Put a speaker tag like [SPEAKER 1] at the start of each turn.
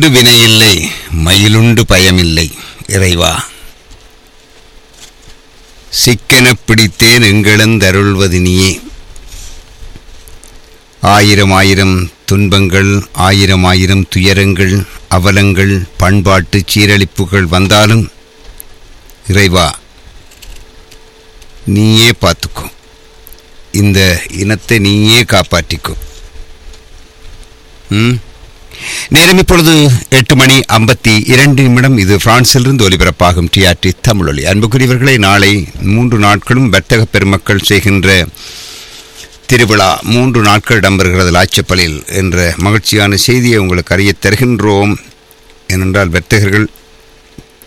[SPEAKER 1] மயிலுண்டு வினையில்லை மயிலுண்டு பயமில்லை இறைவா சிக்கெனப் பிடித்தேன் எங்களந்தருள்வது நீயே ஆயிரம் ஆயிரம் துன்பங்கள் ஆயிரம் ஆயிரம் துயரங்கள் அவலங்கள் பண்பாட்டு சீரழிப்புகள் வந்தாலும் இறைவா நீயே பார்த்துக்கோ இந்த இனத்தை நீயே காப்பாற்றிக்கோ ம் நேரம் இப்பொழுது எட்டு மணி ஐம்பத்தி இரண்டு நிமிடம் இது பிரான்சிலிருந்து ஒலிபரப்பாகும் டிஆர்டி தமிழொலி அன்புக்குரியவர்களை நாளை மூன்று நாட்களும் வர்த்தக பெருமக்கள் செய்கின்ற திருவிழா மூன்று நாட்கள் இடம்பெறுகிறது லாச்சப்பலில் என்ற மகிழ்ச்சியான செய்தியை உங்களுக்கு அறியத் தருகின்றோம் ஏனென்றால் வர்த்தகர்கள்